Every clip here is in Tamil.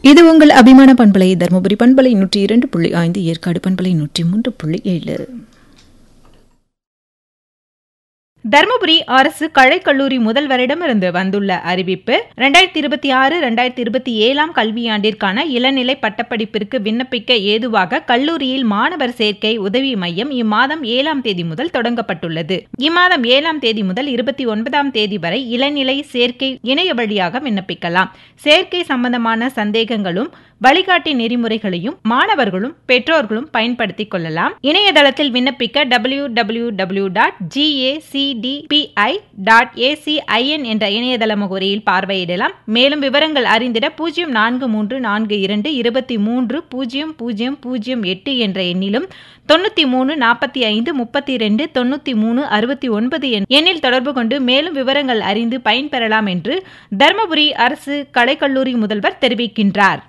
இது உங்கள் அபிமான பண்பலை தருமபுரி பண்பலை நூற்றி இரண்டு புள்ளி ஐந்து ஏற்காடு பண்பலை நூற்றி மூன்று புள்ளி ஏழு தருமபுரி அரசு கலைக்கல்லூரி முதல்வரிடமிருந்து வந்துள்ள அறிவிப்பு ரெண்டாயிரத்தி இருபத்தி ஆறு ரெண்டாயிரத்தி இருபத்தி ஏழாம் கல்வியாண்டிற்கான இளநிலை பட்டப்படிப்பிற்கு விண்ணப்பிக்க ஏதுவாக கல்லூரியில் மாணவர் சேர்க்கை உதவி மையம் இம்மாதம் ஏழாம் தேதி முதல் தொடங்கப்பட்டுள்ளது இம்மாதம் ஏழாம் தேதி முதல் இருபத்தி ஒன்பதாம் தேதி வரை இளநிலை சேர்க்கை இணைய வழியாக விண்ணப்பிக்கலாம் சேர்க்கை சம்பந்தமான சந்தேகங்களும் வழிகாட்டி நெறிமுறைகளையும் மாணவர்களும் பெற்றோர்களும் பயன்படுத்திக் கொள்ளலாம் இணையதளத்தில் விண்ணப்பிக்க W W W dot GACDPI dot ACIN என்ற இணையதள முகவரியில் பார்வையிடலாம் மேலும் விவரங்கள் அறிந்திட பூஜ்ஜியம் நான்கு மூன்று நான்கு இரண்டு இருபத்தி மூன்று பூஜ்ஜியம் பூஜ்ஜியம் பூஜ்ஜியம் எட்டு என்ற எண்ணிலும் தொண்ணூத்தி மூணு நாற்பத்தி ஐந்து முப்பத்தி ரெண்டு தொண்ணூத்தி மூணு அறுபத்தி ஒன்பது எண்ணில் தொடர்பு கொண்டு மேலும் விவரங்கள் அறிந்து பயன்பெறலாம் என்று தருமபுரி அரசு கலைக்கல்லூரி முதல்வர் தெரிவிக்கின்றார்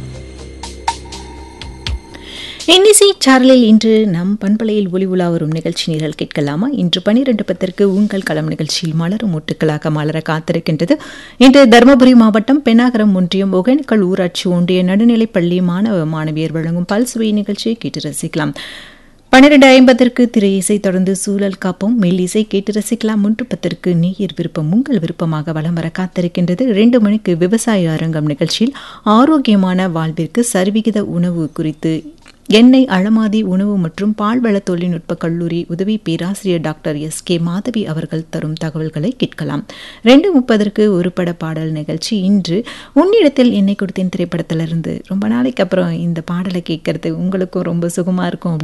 இன்னிசை சாரலில் இன்று நம் பண்பலையில் ஒளி உலா வரும் நிகழ்ச்சி நிரல் கேட்கலாமா இன்று பனிரெண்டு பத்திற்கு உங்கள் களம் நிகழ்ச்சியில் மலரும் முட்டுக்களாக மலர காத்திருக்கின்றது இன்று தருமபுரி மாவட்டம் பெண்ணாகரம் ஒன்றியம் ஒகேனக்கல் ஊராட்சி ஒன்றிய நடுநிலைப்பள்ளி மாணவ மாணவியர் வழங்கும் பல்சுவை நிகழ்ச்சியை கேட்டு ரசிக்கலாம் பன்னிரண்டு ஐம்பதற்கு திரை இசை தொடர்ந்து சூழல் காப்போம் மெல்லிசை கேட்டு ரசிக்கலாம் மூன்று பத்திற்கு நீர் விருப்பம் உங்கள் விருப்பமாக வலம் வர காத்திருக்கின்றது இரண்டு மணிக்கு விவசாய அரங்கம் நிகழ்ச்சியில் ஆரோக்கியமான வாழ்விற்கு சரிவிகித உணவு குறித்து எண்ணெய் அழமாதி உணவு மற்றும் பால்வள தொழில்நுட்ப கல்லூரி உதவி பேராசிரியர் டாக்டர் எஸ் கே மாதவி அவர்கள் தரும் தகவல்களை கேட்கலாம் ரெண்டு முப்பதற்கு ஒரு பட பாடல் நிகழ்ச்சி இன்று உன்னிடத்தில் என்னை கொடுத்தேன் திரைப்படத்திலிருந்து ரொம்ப நாளைக்கு அப்புறம் இந்த பாடலை கேட்கறது உங்களுக்கும் ரொம்ப சுகமாக இருக்கும்